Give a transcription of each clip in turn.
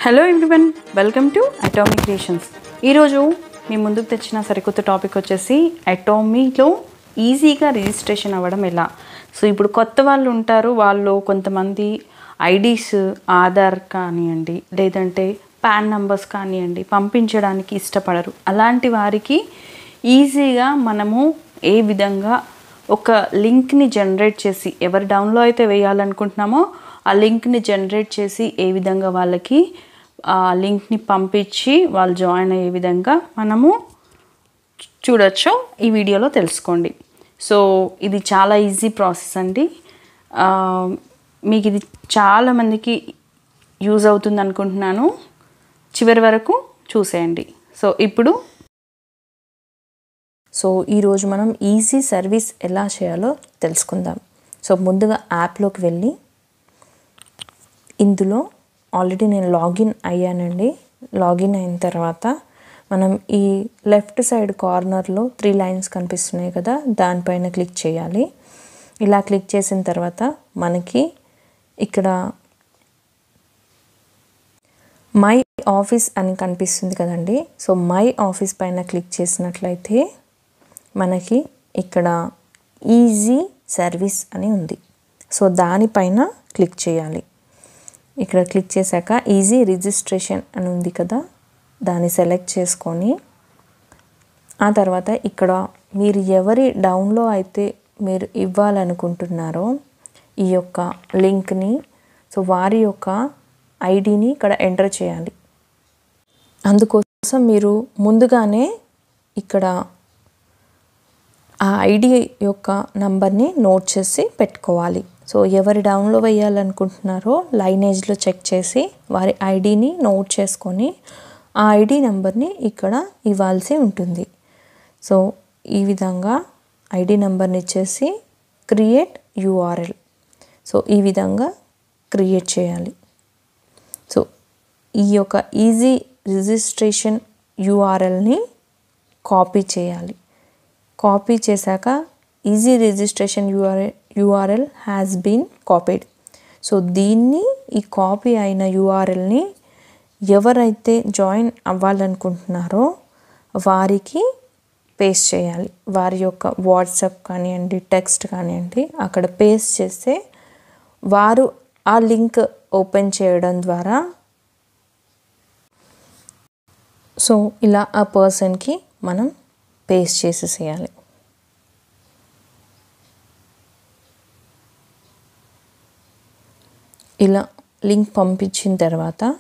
hello everyone welcome to Atomic Creations ఈరోజు మీ ముందుకు తెచ్చిన సరికొత్త టాపిక్ వచ్చేసి అటామీలో ఈజీగా రిజిస్ట్రేషన్ అవ్వడం ఎలా సో ఇప్పుడు కొత్త వాళ్ళు ఉంటారు వాళ్ళు కొంతమంది ఐడీస్ ఆధార్ కానివ్వండి లేదంటే పాన్ నంబర్స్ కానివ్వండి పంపించడానికి ఇష్టపడరు అలాంటి వారికి ఈజీగా మనము ఏ విధంగా ఒక లింక్ని జనరేట్ చేసి ఎవరి డౌన్లో అయితే వేయాలనుకుంటున్నామో ఆ లింక్ని జనరేట్ చేసి ఏ విధంగా వాళ్ళకి ఆ లింక్ని పంపించి వాళ్ళు జాయిన్ అయ్యే విధంగా మనము చూడొచ్చు ఈ వీడియోలో తెలుసుకోండి సో ఇది చాలా ఈజీ ప్రాసెస్ అండి ఆ, మీకు ఇది చాలామందికి యూజ్ అవుతుంది అనుకుంటున్నాను చివరి వరకు చూసేయండి సో ఇప్పుడు సో ఈరోజు మనం ఈజీ సర్వీస్ ఎలా చేయాలో తెలుసుకుందాం సో ముందుగా యాప్లోకి వెళ్ళి ఇందులో ఆల్రెడీ నేను లాగిన్ అయ్యానండి లాగిన్ అయిన తర్వాత మనం ఈ లెఫ్ట్ సైడ్ కార్నర్లో త్రీ లైన్స్ కనిపిస్తున్నాయి కదా దానిపైన క్లిక్ చేయాలి ఇలా క్లిక్ చేసిన తర్వాత మనకి ఇక్కడ మై ఆఫీస్ అని కనిపిస్తుంది కదండి సో మై ఆఫీస్ పైన క్లిక్ చేసినట్లయితే మనకి ఇక్కడ ఈజీ సర్వీస్ అని ఉంది సో దానిపైన క్లిక్ చేయాలి ఇక్కడ క్లిక్ చేశాక ఈజీ రిజిస్ట్రేషన్ అని ఉంది కదా దాన్ని సెలెక్ట్ చేసుకొని ఆ తర్వాత ఇక్కడ మీరు ఎవరి డౌన్లో అయితే మీరు ఇవ్వాలనుకుంటున్నారో ఈ యొక్క లింక్ని సో వారి యొక్క ఐడిని ఇక్కడ ఎంటర్ చేయాలి అందుకోసం మీరు ముందుగానే ఇక్కడ ఆ ఐడి యొక్క నంబర్ని నోట్ చేసి పెట్టుకోవాలి సో ఎవరి డౌన్లో వేయాలనుకుంటున్నారో లైనేజ్లో చెక్ చేసి వారి ఐడిని నోట్ చేసుకొని ఆ ఐడి నెంబర్ని ఇక్కడ ఇవ్వాల్సి ఉంటుంది సో ఈ విధంగా ఐడి నెంబర్ని ఇచ్చేసి క్రియేట్ యూఆర్ఎల్ సో ఈ విధంగా క్రియేట్ చేయాలి సో ఈ యొక్క ఈజీ రిజిస్ట్రేషన్ యూఆర్ఎల్ని కాపీ చేయాలి కాపీ చేశాక easy registration URL URL has been copied so దీన్ని ఈ కాపీ అయిన యూఆర్ఎల్ని ఎవరైతే జాయిన్ అవ్వాలనుకుంటున్నారో వారికి పేస్ట్ చేయాలి వారి యొక్క వాట్సాప్ కానివ్వండి టెక్స్ట్ కానివ్వండి అక్కడ పేస్ట్ చేస్తే వారు ఆ లింక్ ఓపెన్ చేయడం ద్వారా సో ఇలా ఆ పర్సన్కి మనం పేస్ట్ చేసేసేయాలి ఇలా లింక్ పంపించిన తర్వాత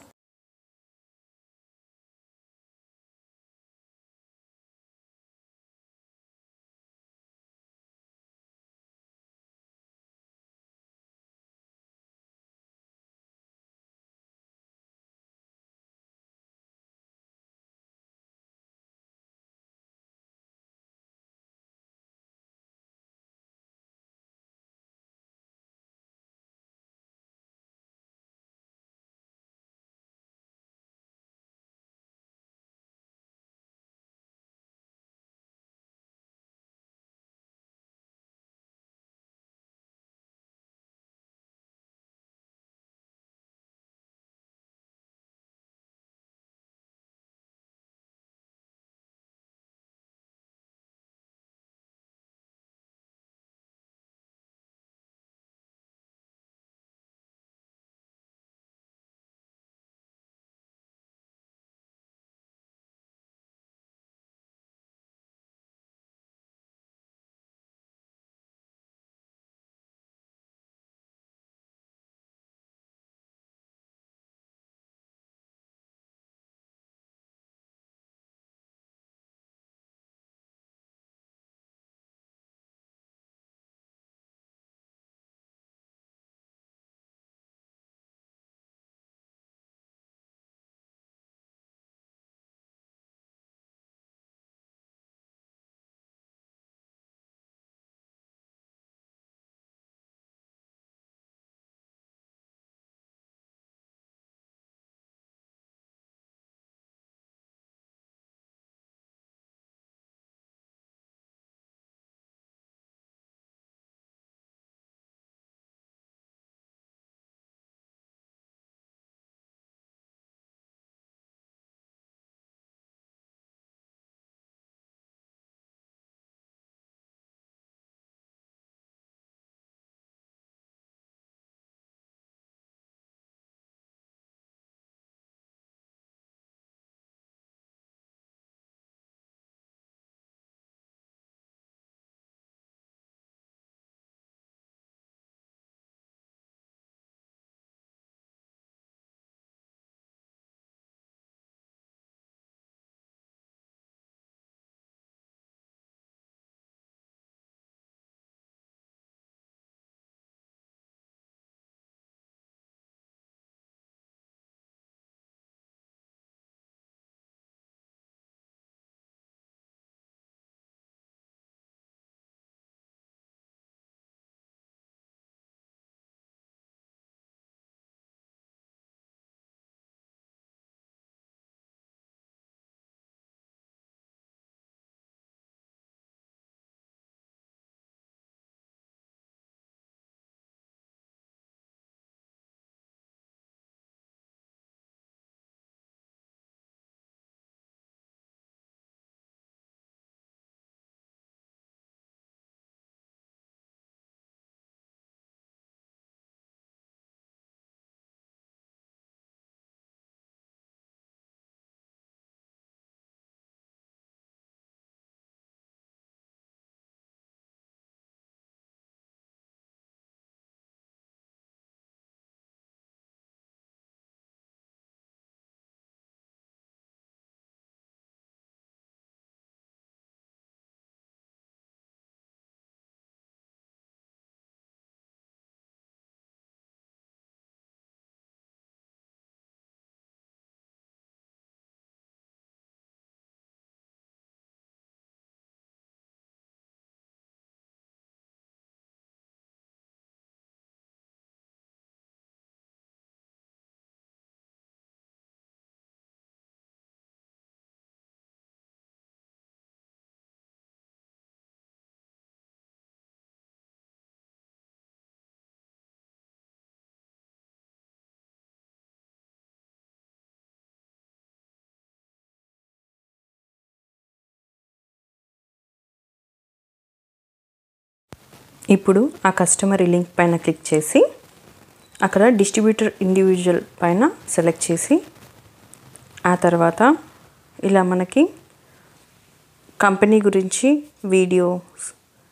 ఇప్పుడు ఆ కస్టమర్ ఈ లింక్ పైన క్లిక్ చేసి అక్కడ డిస్ట్రిబ్యూటర్ ఇండివిజువల్ పైన సెలెక్ట్ చేసి ఆ తర్వాత ఇలా మనకి కంపెనీ గురించి వీడియోస్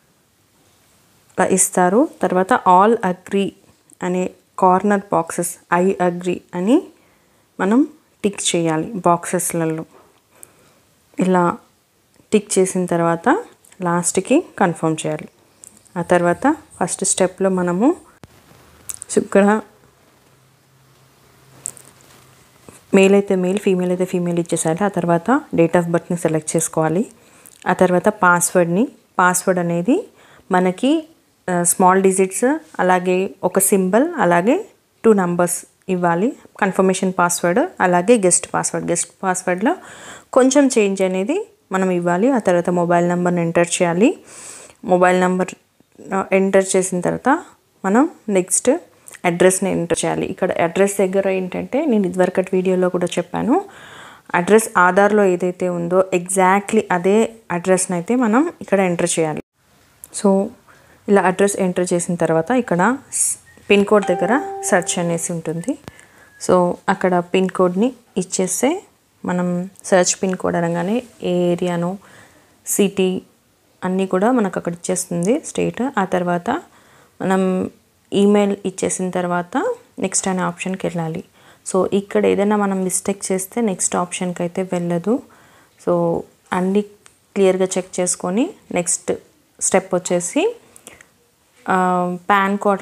ఇస్తారు తర్వాత ఆల్ అగ్రీ అనే కార్నర్ బాక్సెస్ ఐ అగ్రీ అని మనం టిక్ చేయాలి బాక్సెస్లలో ఇలా టిక్ చేసిన తర్వాత లాస్ట్కి కన్ఫర్మ్ చేయాలి ఆ తర్వాత ఫస్ట్ స్టెప్లో మనము సో ఇక్కడ మేల్ అయితే మేల్ ఫీమేల్ అయితే ఫీమేల్ ఇచ్చేసారి ఆ తర్వాత డేట్ ఆఫ్ బర్త్ని సెలెక్ట్ చేసుకోవాలి ఆ తర్వాత పాస్వర్డ్ని పాస్వర్డ్ అనేది మనకి స్మాల్ డిజిట్స్ అలాగే ఒక సింబల్ అలాగే టూ నంబర్స్ ఇవ్వాలి కన్ఫర్మేషన్ పాస్వర్డ్ అలాగే గెస్ట్ పాస్వర్డ్ గెస్ట్ పాస్వర్డ్లో కొంచెం చేంజ్ అనేది మనం ఇవ్వాలి ఆ తర్వాత మొబైల్ నెంబర్ని ఎంటర్ చేయాలి మొబైల్ నెంబర్ ఎంటర్ చేసిన తర్వాత మనం నెక్స్ట్ అడ్రస్ని ఎంటర్ చేయాలి ఇక్కడ అడ్రస్ దగ్గర ఏంటంటే నేను ఇదివరకటి వీడియోలో కూడా చెప్పాను అడ్రస్ ఆధార్లో ఏదైతే ఉందో ఎగ్జాక్ట్లీ అదే అడ్రస్ని అయితే మనం ఇక్కడ ఎంటర్ చేయాలి సో ఇలా అడ్రస్ ఎంటర్ చేసిన తర్వాత ఇక్కడ పిన్ కోడ్ దగ్గర సెర్చ్ అనేసి ఉంటుంది సో అక్కడ పిన్ కోడ్ని ఇచ్చేస్తే మనం సెర్చ్ పిన్ కోడ్ అనగానే ఏ ఏరియాను సిటీ అన్నీ కూడా మనకు అక్కడ ఇచ్చేస్తుంది స్టేట్ ఆ తర్వాత మనం ఈమెయిల్ ఇచ్చేసిన తర్వాత నెక్స్ట్ అనే ఆప్షన్కి వెళ్ళాలి సో ఇక్కడ ఏదైనా మనం మిస్టేక్ చేస్తే నెక్స్ట్ ఆప్షన్కి అయితే వెళ్ళదు సో అన్నీ క్లియర్గా చెక్ చేసుకొని నెక్స్ట్ స్టెప్ వచ్చేసి పాన్ కోడ్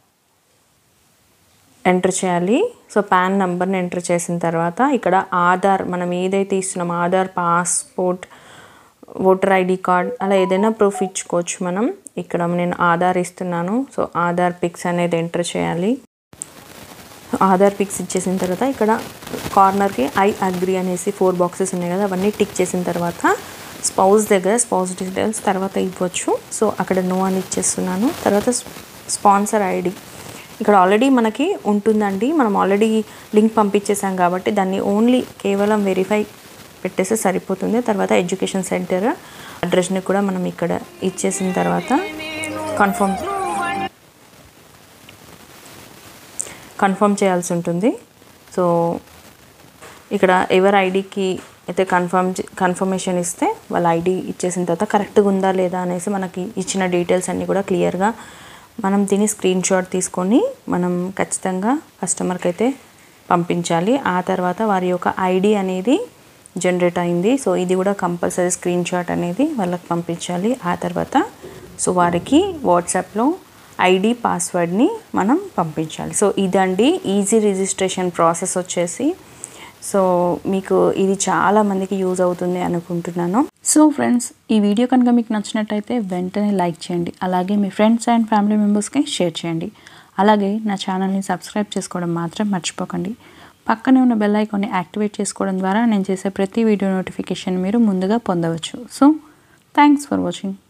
ఎంటర్ చేయాలి సో పాన్ నెంబర్ని ఎంటర్ చేసిన తర్వాత ఇక్కడ ఆధార్ మనం ఏదైతే ఇస్తున్నాం Aadhaar passport voter ID card అలా ఏదైనా ప్రూఫ్ ఇచ్చుకోవచ్చు మనం ఇక్కడ నేను ఆధార్ ఇస్తున్నాను సో ఆధార్ పిక్స్ అనేది ఎంటర్ చేయాలి ఆధార్ పిక్స్ ఇచ్చేసిన తర్వాత ఇక్కడ కార్నర్కి ఐ అగ్రి అనేసి ఫోర్ బాక్సెస్ ఉన్నాయి కదా అవన్నీ టిక్ చేసిన తర్వాత స్పౌస్ దగ్గర స్పౌస్ డీటెయిల్స్ తర్వాత ఇవ్వచ్చు సో అక్కడ నో అని ఇచ్చేస్తున్నాను తర్వాత స్పాన్సర్ ఐడి ఇక్కడ ఆల్రెడీ మనకి ఉంటుందండి మనం ఆల్రెడీ లింక్ పంపించేసాం కాబట్టి దాన్ని ఓన్లీ కేవలం వెరిఫై పెట్టేస్తే సరిపోతుంది తర్వాత ఎడ్యుకేషన్ సెంటర్ అడ్రస్ని కూడా మనం ఇక్కడ ఇచ్చేసిన తర్వాత కన్ఫర్మ్ కన్ఫర్మ్ చేయాల్సి ఉంటుంది సో ఇక్కడ ఎవరి ఐడికి అయితే కన్ఫర్మ్ కన్ఫర్మేషన్ ఇస్తే వాళ్ళ ఐడి ఇచ్చేసిన తర్వాత కరెక్ట్గా ఉందా లేదా అనేసి మనకి ఇచ్చిన డీటెయిల్స్ అన్నీ కూడా క్లియర్గా మనం దీన్ని స్క్రీన్ షాట్ తీసుకొని మనం ఖచ్చితంగా కస్టమర్కి అయితే పంపించాలి ఆ తర్వాత వారి యొక్క ఐడి అనేది జనరేట్ అయింది సో ఇది కూడా కంపల్సరీ స్క్రీన్ షాట్ అనేది వాళ్ళకి పంపించాలి ఆ తర్వాత సో వారికి వాట్సాప్లో ఐడి పాస్వర్డ్ని మనం పంపించాలి సో ఇదండి ఈజీ రిజిస్ట్రేషన్ ప్రాసెస్ వచ్చేసి సో మీకు ఇది చాలా మందికి యూజ్ అవుతుంది అనుకుంటున్నాను సో ఫ్రెండ్స్ ఈ వీడియో కనుక మీకు నచ్చినట్టయితే వెంటనే లైక్ చేయండి అలాగే మీ ఫ్రెండ్స్ అండ్ ఫ్యామిలీ మెంబర్స్కి షేర్ చేయండి అలాగే నా ఛానల్ని సబ్స్క్రైబ్ చేసుకోవడం మాత్రం మర్చిపోకండి పక్కనే ఉన్న బెల్ ఐకాన్ని యాక్టివేట్ చేసుకోవడం ద్వారా నేను చేసే ప్రతి వీడియో నోటిఫికేషన్ మీరు ముందుగా పొందవచ్చు సో థ్యాంక్స్ ఫర్ వాచింగ్